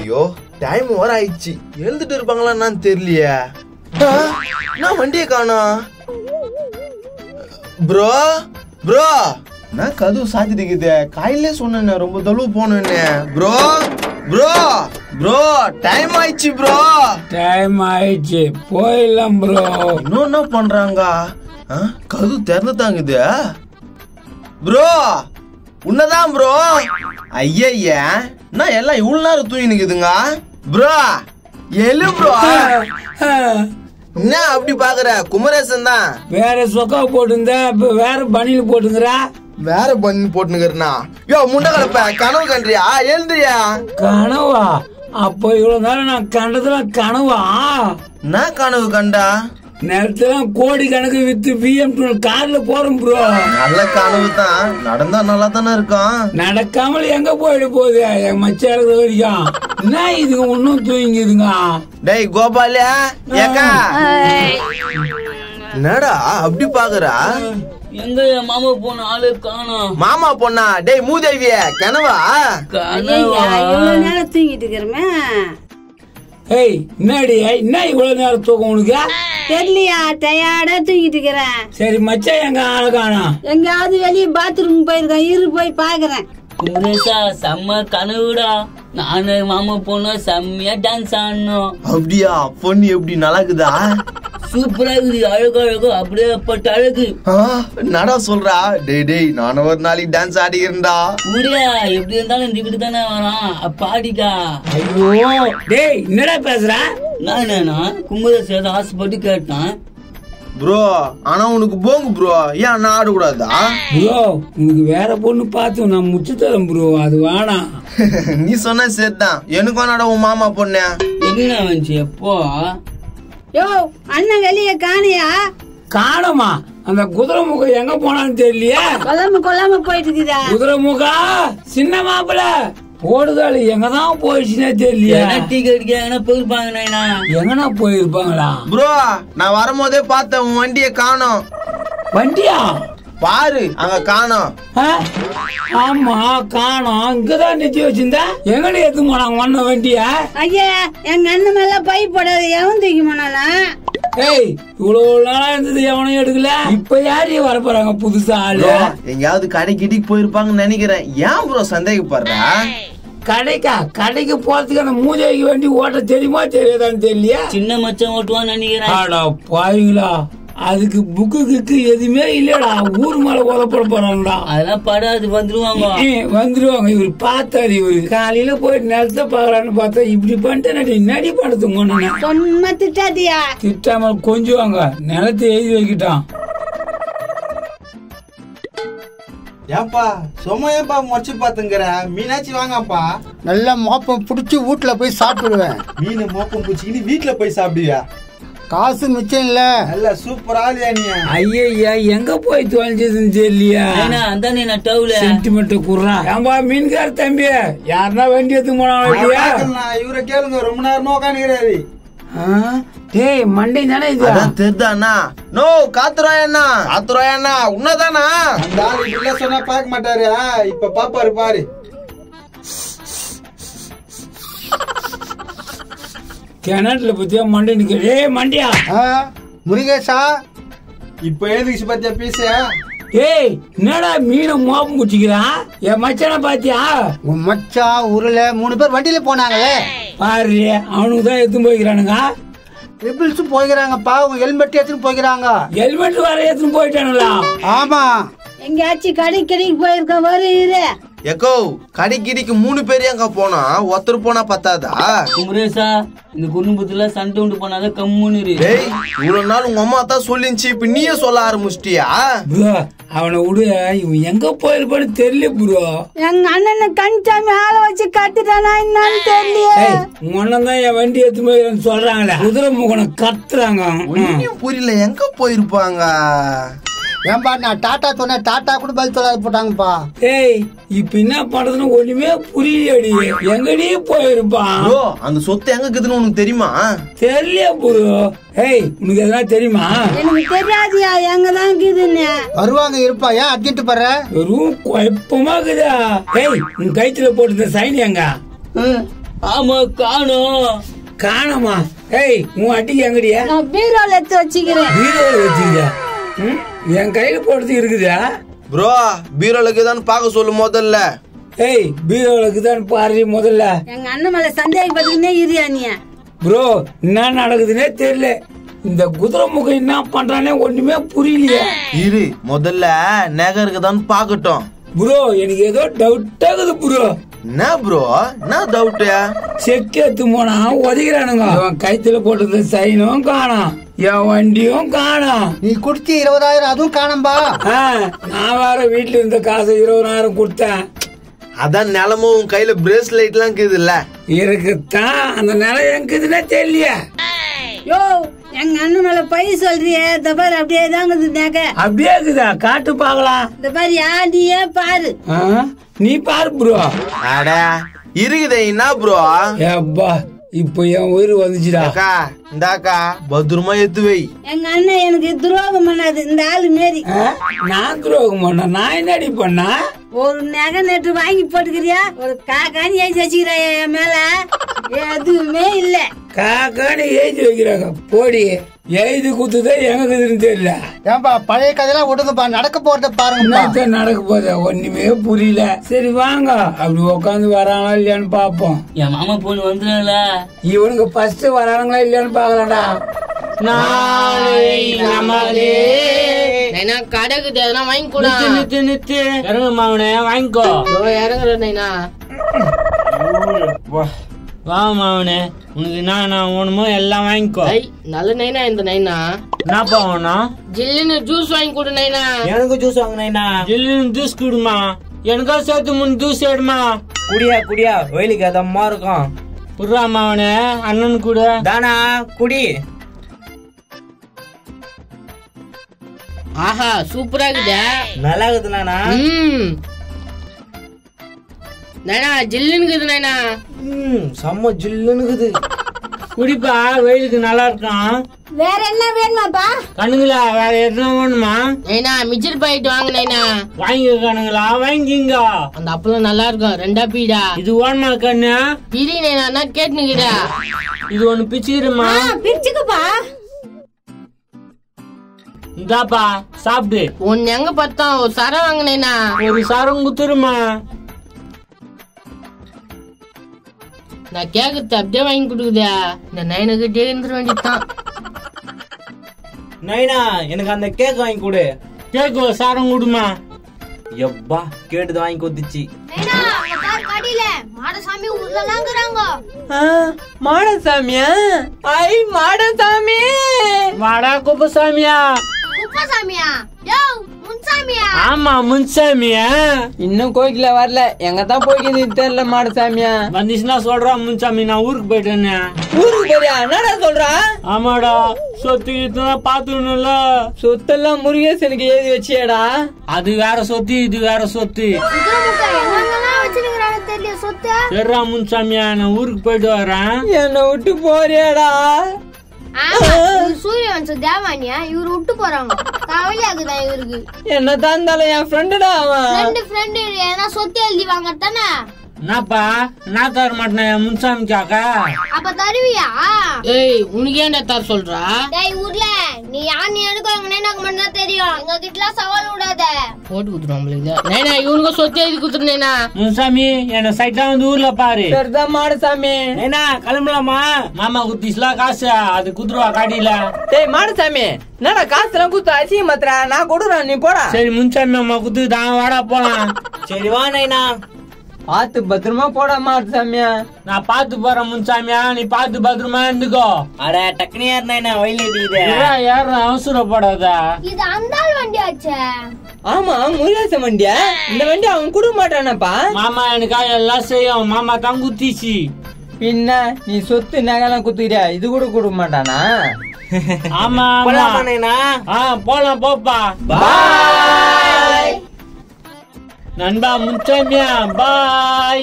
ஐயோ டைம் வர ஆயிடுச்சு எழுந்துட்டு இருப்பாங்களா என்னன்னு தெரியலையே ஆ, நான் வண்டியை காணோம் ப்ரோ ப்ரோ நான் கதவு சாத்திட்டு இருக்குது காலையிலே சொன்னேனே ரொம்ப தொலைவு போனேன்னு ப்ரோ ப்ரோ ப்ரோ டைம் ஆயிடுச்சு ப்ரோ டைம் ஆயிடுச்சு போயிடலாம் ப்ரோ இன்னும் என்ன பண்றாங்க ஆ, கதவு திறந்து தாங்குது ப்ரோ உன்னதான் ப்ரோ ஐயய்யா நான் எல்லாம் இவ்வளவு நேரம் தூங்கி நிக்குதுங்க ப்ரோ எழு ப்ரோ என்ன அப்படி பாக்குற குமரேசன் தான் வேற சொக்கா போட்டுருந்த இப்ப வேற பனியில் போட்டுங்கிறா வேற பண்ணி போட்டுனுக்கிறனா யோ முண்டை கலப்ப கனவு கன்றியா எழுந்திரியா கனவா அப்போ இவ்வளவு நேரம் நான் கண்டதுல கனவா நான் கனவு கண்டா நேரத்துல கோடி கணக்கு வித்து பிஎம் கார்ல போறோம் ப்ரோ நல்ல கனவு தான் நடந்தா நல்லா தானே இருக்கும் நடக்காமல் எங்க போயிட போகுது என் மச்சா இருக்கிற வரைக்கும் என்ன இதுங்க ஒன்னும் தூங்கிதுங்க டேய் கோபாலியா ஏக்கா என்னடா அப்படி பாக்குறா எங்க என் மாமா போன ஆளு காணோம் மாமா பொண்ணா டேய் மூதேவிய கனவா கனவா இவ்வளவு நேரம் தூங்கிட்டு இருக்கிறமே ஏய் என்னடி என்ன இவ்வளவு நேரம் தூக்கம் உனக்கு தெரியலையா டயர்டா தூங்கிட்டு இருக்கிறேன் சரி மச்சான் எங்க ஆளு காணோம் எங்கேயாவது வெளியே பாத்ரூம் போயிருக்கேன் இரு போய் பாக்குறேன் குமரேசா செம்ம கனவுடா நானு மாமா போனோம் செம்மையா டான்ஸ் ஆடணும் அப்படியா பொண்ணு எப்படி நல்லாக்குதா சூப்பரா இருக்குது அழகு அழகு அப்படியே பட்ட அழகு ஆ, என்னடா சொல்றா டேய் டேய் நானும் ஒரு நாளைக்கு டான்ஸ் ஆடிக்கிறேன்டா முடியா எப்படி இருந்தாலும் இந்த வீட்டு தானே வரான் பாடிக்கா ஐயோ டேய் என்னடா பேசுற நான் என்னன்னா குமரேசா ஏதோ ஆசைப்பட்டு கேட்டான் ப்ரோ ஆனா உனக்கு போங்கு ப்ரோ ஏன் நான் ஆடக்கூடாதா ப்ரோ உனக்கு வேற பொண்ணு பார்த்து நான் முச்சு தரேன் ப்ரோ அது வேணாம் நீ சொன்ன சேர்த்தான் எனக்கும் என்னடா உன் மாமா பொண்ணு என்ன வந்துச்சு எப்போ யோ அண்ணன் வெளியே காணியா காணுமா அந்த குதிரை முகம் எங்க போனான்னு தெரியலையே கொல்லாம கொல்லாம போயிட்டு இருக்குதா குதிரை முகா சின்ன மாப்பிள போடுதாள் எங்கதான் போயிடுச்சுன்னே தெரியலையே என்ன டீ கடிக்க எங்கன்னா போயிருப்பாங்க நாயனா எங்கனா போயிருப்பாங்களா ப்ரோ நான் வரும்போதே பார்த்தேன் உன் வண்டியை காணோம் வண்டியா பாரு அங்க காணோம் ஆ? ஆமா காணோம் இங்கதான் நிறுத்தி வச்சிருந்தா எங்கடி எடுத்து போனாங்க ஒன்ன வண்டியா ஐயா எங்க அண்ணன் மேல பை போடாது எவன் தூக்கி போனானா ஏய் இவ்வளவு நாளா இருந்தது எவனையும் எடுக்கல இப்ப யாரு வர போறாங்க புதுசா ஆளு ப்ரோ எங்கேயாவது கடை கிட்டிக்கு போயிருப்பாங்கன்னு நினைக்கிறேன் ஏன் ப்ரோ சந்தேகப்படுற கடைக்கா கடைக்கு போறதுக்கு அந்த மூதேவிக்கு வண்டி ஓட்ட தெரியுமா தெரியாதான்னு தெரியலையா சின்ன மச்சான் ஓட்டுவான்னு நினைக்கிறேன் ஆடா பாருங்களா அதுக்கு புக்கு கிக்கு எதுவுமே இல்லடா ஊர் மேல உதப்பட போறாங்கடா அதெல்லாம் படாது வந்துருவாங்க ஏய், வந்துருவாங்க இவர் பார்த்தாரு இவரு காலையில போயிட்டு நிலத்தை பாக்குறான்னு பார்த்தா இப்படி பண்ணிட்டு நடி நடி படுத்துங்க ஒண்ணு சொன்ன திட்டாதியா திட்டாம கொஞ்சுவாங்க நிலத்தை எழுதி வைக்கிட்டான் ஏன்பா சும்மா ஏன்பா முறைச்சு பாத்துங்கிற மீனாச்சி வாங்கப்பா நல்லா மோப்பம் பிடிச்சி வீட்டுல போய் சாப்பிடுவேன் மீன் மோப்பம் பூச்சிக்கின்னு வீட்டுல போய் சாப்பிடுவியா காசு மிச்சம் இல்ல நல்ல சூப்பரா இல்லையா நீ ஐயா எங்க போய் தொலைஞ்சதுன்னு தெரியலையா ஏன்னா அதானே நான் டவுல சென்டிமெண்ட் குடுறா ஏன்பா மீன்கார தம்பி யாருன்னா வண்டி எடுத்து போனாங்க இல்லையா இவரை கேளுங்க ரொம்ப நேரமா உட்காந்துக்கிறாரு ஆ? டேய் மண்டை தானே இது அதான் தெரிதாண்ணா நோ காத்துறாயண்ணா காத்துறாயண்ணா உன்னதானா அந்த ஆளு இப்படி சொன்னா பார்க்க மாட்டாரு ஆ, இப்ப பாப்பாரு பாரு கிணற்றுல பத்தியா மண்டை நிக்க டேய் மண்டியா ஆ, முருகேசா இப்ப எழுதிச்சு பாத்தியா பீச டேய் என்னடா மீனை மோப்பம் பிடிச்சிக்கிறான் என் மச்சான பாத்தியா உன் மச்சான் உருளை மூணு பேர் வண்டியில போனாங்களே பாரு அவனுக்கு தான் எடுத்து போய்க்கிறானுங்க ட்ரிபிள்ஸும் போய்க்கிறாங்கப்பா உங்க ஹெல்மெட் எடுத்துன்னு போய்க்கிறாங்க ஹெல்மெட் வர எடுத்துன்னு போயிட்டானுங்களா ஆமா எங்கேயாச்சும் கடை கடைக்கு போயிருக்கேன் வரும் இரு எக்கோ கடிக்கிடிக்கு மூணு பேர் எங்க போனோம் ஒருத்தர் போனா பத்தாதா குமரேசா இந்த குடும்பத்துல சண்டை உண்டு பண்ணாத கம்முன்னு இரு. டேய் இவ்வளவு நாள் உங்க அம்மா தான் சொல்லிருந்துச்சு இப்ப நீயே சொல்ல ஆரம்பிச்சிட்டியா ப்ரோ அவனை விடு இவன் எங்க போயிருப்பான்னு தெரியல ப்ரோ எங்க அண்ணனை கணிச்சாமி ஆளை வச்சு கத்துட்டானா என்னன்னு தெரியலையே ஏய் உங்க அண்ணன் தான் என் வண்டி எடுத்து போய் சொல்றாங்களே குதிரை முகனை கத்துறாங்க ம். ஒன்னும் புரியல எங்க போயிருப்பாங்க ஏன்பா நான் டாட்டா சொன்னேன் டாட்டா கூட பதில் சொல்லாத போட்டாங்கப்பா ஏய் இப்ப என்ன பண்றதுன்னு ஒண்ணுமே புரியலடி எங்கடி போயிருப்பான் ப்ரோ அந்த சொத்து எங்க இருக்குதுன்னு உனக்கு தெரியுமா தெரியல ப்ரோ ஏய் உனக்கு எதனா தெரியுமா எனக்கு தெரியாதியா எங்க தான் இருக்குதுன்னு வருவாங்க இருப்பா ஏன் அர்ஜென்ட் பண்ற வெறும் குழப்பமா இருக்குதா ஏய் உன் கைத்துல போட்டு சைன் எங்க ஆமா காணோம் காணமா ஏய் உன் அட்டிக்கு எங்கடியா நான் பீரோல எடுத்து வச்சுக்கிறேன் வீடியோல வச்சுக்கியா ம்? என் கையில போடுறது இருக்குதா ப்ரோ பீரோலுக்கு தான் பார்க்க சொல்லு முதல்ல ஏய் பீரோலுக்கு தான் பாரு முதல்ல எங்க அண்ணன் மேல சந்தேகப்பட்டுக்கினே இருயா நீ ப்ரோ என்ன நடக்குதுன்னே தெரியல இந்த குதிரை முகம் என்ன பண்றானே ஒண்ணுமே புரியலையே இரு முதல்ல நகருக்கு தான் பார்க்கட்டும் ப்ரோ எனக்கு ஏதோ டவுட் ஆகுது ப்ரோ என்ன ப்ரோ என்ன டவுட்டு செக் எடுத்து போனா உதைக்கிறானுங்க அவன் கைத்துல போட்டது சைனும் காணோம் என் வண்டியும் காணோம் நீ குடிச்சு இருபதாயிரம் அதுவும் காணம்பா ஆ, நான் வேற வீட்டுல இருந்த காசு இருபதாயிரம் கொடுத்தேன் அதான் நிலமும் உன் கையில பிரேஸ்லைட்லாம் இருக்குதுல்ல இருக்குத்தான் அந்த நிலம் எங்குதுன்னே தெரியலையே யோ எங்க அண்ணன் மேல பை சொல்றியே இந்த பாரு அப்படியே தாங்குது நகை அப்படியே இருக்குதா காட்டு பார்க்கலாம் இந்த பாரு யா நீயே பாரு ஆ, நீ பாரு ப்ரோ அட இருக்குதே என்ன ப்ரோ ஏப்பா இப்போ என் உயிர் வந்துச்சுடா அக்கா இந்தாக்கா பத்திரமா எடுத்து வை எங்க அண்ணன் எனக்கு துரோகம் பண்ணாது இந்த ஆளு மாரி ஆ, நான் துரோகம் பண்ண நான் என்னடி பண்ணா ஒரு நகை நெட்டு வாங்கி போட்டுக்கிறியா ஒரு காக்கானி எழுதி வச்சுக்கிறியா என் மேல எதுவுமே இல்ல காக்கான்னு எழுதி வைக்கிறாங்க போடி எழுதி குத்துதே எங்க இருக்குதுன்னு தெரியல ஏன்பா பழைய கதையெல்லாம் விடுங்கப்பா நடக்க போறத பாருங்கப்பா என்னத்த நடக்க போதா ஒண்ணுமே புரியல சரி வாங்க அப்படி உட்காந்து வராங்களா இல்லையான்னு பாப்போம் என் மாமா பொண்ணு வந்துடும்ல இவனுக்கு ஃபர்ஸ்ட் வரானுங்களா இல்லையான்னு பாக்கலாம்டா நாளை நமதே நைனா கடைக்கு எதனா வாங்கி கூட நித்து நித்து நித்து இறங்க மாவனே வாங்கிக்கோ இறங்குற நைனா வா மாவனே உனக்கு என்ன நான் வேணுமோ எல்லாம் வாங்கிக்கோ ஐ நல்ல நைனா இந்த நைனா என்னப்பா வேணும் ஜில்லுன்னு ஜூஸ் வாங்கி கொடு நைனா எனக்கு ஜூஸ் வாங்கினேண்ணா ஜில்லுன்னு ஜூஸ் குடுமா எனக்கா சேர்த்து மூணு ஜூஸ் எடுமா குடியா குடியா வெயிலுக்கு அதம்மா இருக்கும் புடுறா மாவனே அண்ணன் கூட தானா குடி ஆஹா சூப்பரா இருக்குதே நல்லா இருக்குதுண்ணா ம் நைனா ஜில்லுன்னு இருக்குது நைனா ம் செம்ம ஜில்லுன்னு இருக்குது குடிப்பா வெயிலுக்கு நல்லா இருக்கும் வேற என்ன வேணுமாப்பா கண்ணுங்களா வேற எதுவும் வேணுமா நைனா மிச்சர் பாக்கெட் வாங்க நைனா வாங்கிக்க கண்ணுங்களா வாங்கிங்க அந்த அப்பளம் நல்லா இருக்கும் ரெண்டா பீடா இது வேணுமா கண்ணு பிரி நைனா என்ன கேட்டுனுக்குதா இது ஒண்ணு பிச்சுக்கிறமா பிரிச்சுக்கப்பா இந்தாப்பா சாப்பிடு ஒன்னு எங்க பார்த்தோம் ஒரு சரம் வாங்க நைனா ஒரு சரம் குத்துருமா நான் கேக்குறது அப்படியே வாங்கி கொடுக்குதா இந்த நைனுக்கிட்டே இருந்துட வேண்டியதுதான் நைனா எனக்கு அந்த கேக் வாங்கி கொடு கேக்கு ஒரு சரம் கொடுமா எப்பா கேட்டுது வாங்கி கொடுத்துச்சு மாடசாமியா ஐ மாடசாமி வாடா குப்பசாமியா ஆமா முன்சாமியா இன்னும் கோயில வரல எங்க தான் போய்க்குது தெரியல மாடசாமியா வந்துச்சுன்னா சொல்றா முன்சாமி நான் ஊருக்கு போயிட்டேன்னு ஊருக்கு போறியா என்னடா சொல்றா ஆமாடா சொத்து கித்துலாம் பாத்துக்கணும்ல சொத்தெல்லாம் முருகேசனுக்கு எழுதி வச்சியடா அது வேற சொத்து இது வேற சொத்து சரிடா முன்சாமியா நான் ஊருக்கு போயிட்டு வரேன் என்னை விட்டு போறியாடா சூரிய வம்சம் தேவானியா இவரு விட்டு போறாங்க கவலையாகுதான் இவருக்கு என்னதான் இருந்தாலும் என் ஃப்ரெண்டுடா அவன் ரெண்டு ஃப்ரெண்டு ஏன்னா சொத்து எழுதி வாங்க தானே என்னப்பா நான் தர மாட்டேன் முன்சாமி காக்கா அப்ப தருவியா ஏய் உனக்கு ஏன்டா தர சொல்றா டேய் ஊர்ல நீ யார் நீ எனக்கு எனக்கு மட்டும் தான் தெரியும் எங்க கிட்ட சவால் விடாத போட்டு குத்துருவோம் நம்மளுக்கு நைனா இவனுக்கு சொத்து எழுதி குத்துருந்தேனா முன்சாமி என்ன சைட்டா வந்து ஊர்ல பாரு சரிதான் மாடசாமி என்ன கிளம்பலாமா மாமா குத்திஸ்லாம் காசு அது குத்துருவா காடியில டேய் மாடசாமி என்னடா காசுலாம் குத்து அசிங்க மாத்திரா நான் கொடுறேன் நீ போடா சரி முன்சாமி அம்மா குத்து தான் வாடா போலாம் சரி வா நைனா பார்த்து பத்திரமா போடா மாடசாமியா நான் பாத்து போறேன் முன்சாமியா நீ பாத்து பத்திரமா இருந்துக்கோ அட டக்குனு யார் நைனா வெயில் அடிக்குது ஏன் யாரும் அவசரப்படாத இது அந்த ஆள் வண்டி ஆச்சே ஆமா முருகேசன் வண்டியா இந்த வண்டி அவன் கொடுக்க மாட்டானப்பா மாமா எனக்காக எல்லாம் செய்யும் மாமா தான் குத்திச்சு பின்ன நீ சொத்து நகைலாம் குத்துக்கிறியா இது கூட கொடுக்க மாட்டானா ஆமா போலாமா ஆமா நைனா ஆ போலாம் போப்பா நண்பா முன்சாமியா பாய்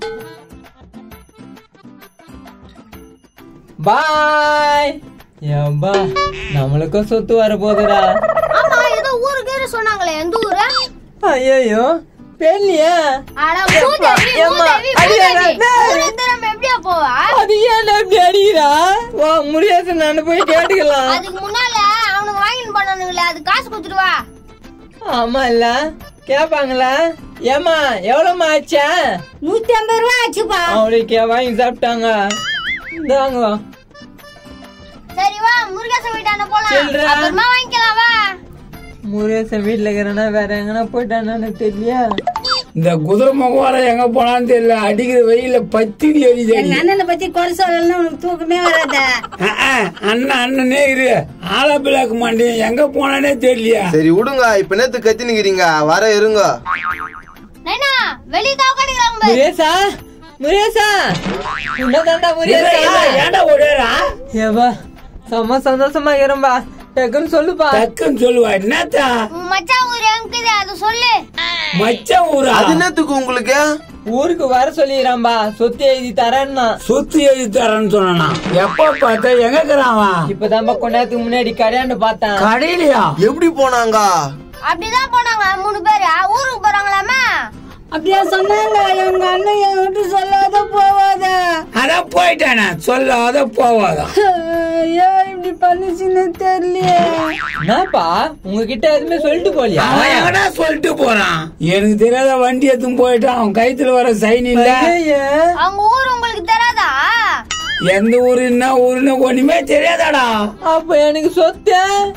பாய் ஏம்பா நம்மளுக்கும் சொத்து வர போகுதுடா ஆமா ஏதோ ஊருக்கு சொன்னாங்களே எந்த ஊரு ஐயோ பெரியலையா அட மூதேவி ஏம்மா, மூதேவி அடி, மூதேவி அடி, ஊரு தெரியாம எப்படியா போவா அது ஏன் இப்படி அடிக்கிறா வா முருகேசன் நான் போய் கேட்டுக்கலாம் அதுக்கு முன்னால அவனுக்கு வாங்கிட்டு போனானுங்களே அது காசு கொடுத்துட்டு வா ஆமா இல்ல கேப்பாங்களா ஏமா எவ்வளவுமா ஆச்சா நூத்தி ஐம்பது ரூபா ஆச்சுப்பா அவளுக்கு வாங்கி சாப்பிட்டாங்க இந்தாங்க சரி வா முருகேசன் வீட்டாண்ட போலாம் சில்றா. அப்புறமா வாங்கிக்கலாம் வா முருகேசன் வீட்டுல இருக்கிறனா வேற எங்கன்னா போயிட்டானு தெரியலையா இந்த குதிரை முகவார எங்க போனான்னு தெரியல அடிக்கிற வெயில பத்திடி எரியுது எங்க அண்ணனை பத்தி குறை சொல்லலாம் உனக்கு தூக்கமே வராதா அஹ், அஹ், அண்ணன் அண்ணனே இரு ஆலப்பிளாக்க மாட்டேன் எங்க போனானே தெரியலையா சரி விடுங்க இப்ப நேத்து கத்தி நிக்கிறீங்க வர இருங்க நைனா வெளிய தான் உட்காந்துக்கிறாங்க பாரு. முருகேசா முருகேசா உன்னதாண்டா முருகேசா ஏன்டா ஓடுறா ஏவா செம்ம சந்தோஷமா இரும்பா டக்குன்னு சொல்லுப்பா டக்குன்னு சொல்லுவா என்னத்தா உன் மச்சான் ஊர் எங்குது அதை சொல்லு மச்சான் ஊரா அது என்னத்துக்கு உங்களுக்கு ஊருக்கு வர சொல்லிடுறான்பா சொத்து எழுதி தரேன்னா சொத்து எழுதி தரேன்னு சொன்னானா எப்ப பார்த்தா எங்க இருக்கிறான் இப்பதான்பா கொஞ்ச நேரத்துக்கு முன்னாடி கடையாண்டு பார்த்தேன் கடையிலயா எப்படி போனாங்க அப்படிதான் போனாங்க மூணு பேரு ஊருக்கு போறாங்களாமா அப்படியா சொன்னாங்க எங்க அண்ணன் என் விட்டு சொல்லாத போவாத அதான் போயிட்டானே சொல்லாத போவாதா ஏன் இப்படி பண்ணுச்சுன்னு தெரியலையே என்னப்பா உங்ககிட்ட எதுவுமே சொல்லிட்டு போலியா அவன் எங்கடா சொல்லிட்டு போறான் எனக்கு தெரியாத வண்டி எடுத்துன்னு போயிட்டான் அவன் கைத்துல வர சைன் இல்ல ஐயையே. அவங்க ஊர் உங்களுக்கு தெரியாதா எந்த ஊரு என்ன ஊருன்னு ஒண்ணுமே தெரியாதாடா அப்ப எனக்கு சொத்து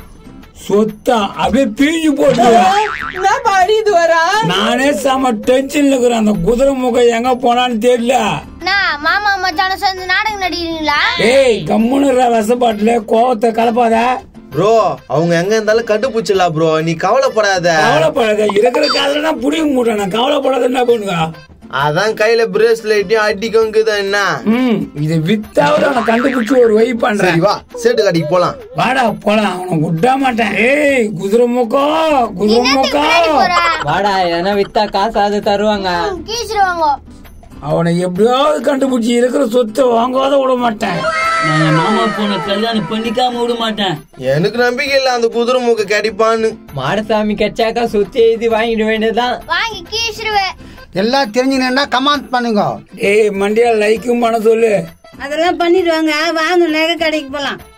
சொத்தா அப்படியே பிரிஞ்சு போட்டுருவா என்னப்பா அடிது வரா நானே செம டென்ஷன்ல இருக்கிறேன் அந்த குதிரை முகம் எங்க போனான்னு தெரியல நான் மாமா மச்சான சேர்ந்து நாடகம் நடிக்கிறீங்களா ஏய் கம்முன்னு விசப்பாட்டுல கோவத்தை கலப்பாத ப்ரோ அவங்க எங்க இருந்தாலும் கண்டுபிடிச்சிடலாம் ப்ரோ நீ கவலைப்படாத கவலைப்படாத இருக்கிற காலனா புடிங்க மூட்டான கவலைப்படாத என்ன பண்ணுவா அதான் கையில பிரேஸ்லெட்டையும் அடிக்கங்குது என்ன ம் இது வித்தாவது அவனை கண்டுபிடிச்சு ஒரு வை பண்றேன் சரி வா சேட்டு கடைக்கு போலாம் வாடா போலாம் அவனை விட மாட்டேன் ஏய் குதிரை முக்கம் குதிரை முக்கம் போறா வாடா எதனா வித்தா காசு அது தருவாங்க கீச்சிருவாங்க அவனை எப்படியாவது கண்டுபிடிச்சு இருக்கிற சொத்தை வாங்காத விட மாட்டேன் நான் என் மாமா பொண்ணை கல்யாணம் பண்ணிக்காம விட மாட்டேன் எனக்கு நம்பிக்கை இல்ல அந்த குதிரை மூக்க கிடைப்பான்னு மாடசாமி கச்சாக்கா சொத்து எழுதி வாங்கிட வேண்டியதுதான் வாங்கி கீச்சிருவேன் எல்லாம் தெரிஞ்சுக்கணும்னா கமெண்ட் பண்ணுங்க ஏய் மண்டியா லைக்கும் பண்ண சொல்லு அதெல்லாம் பண்ணிடுவாங்க வாங்க நகை கடைக்கு போலாம்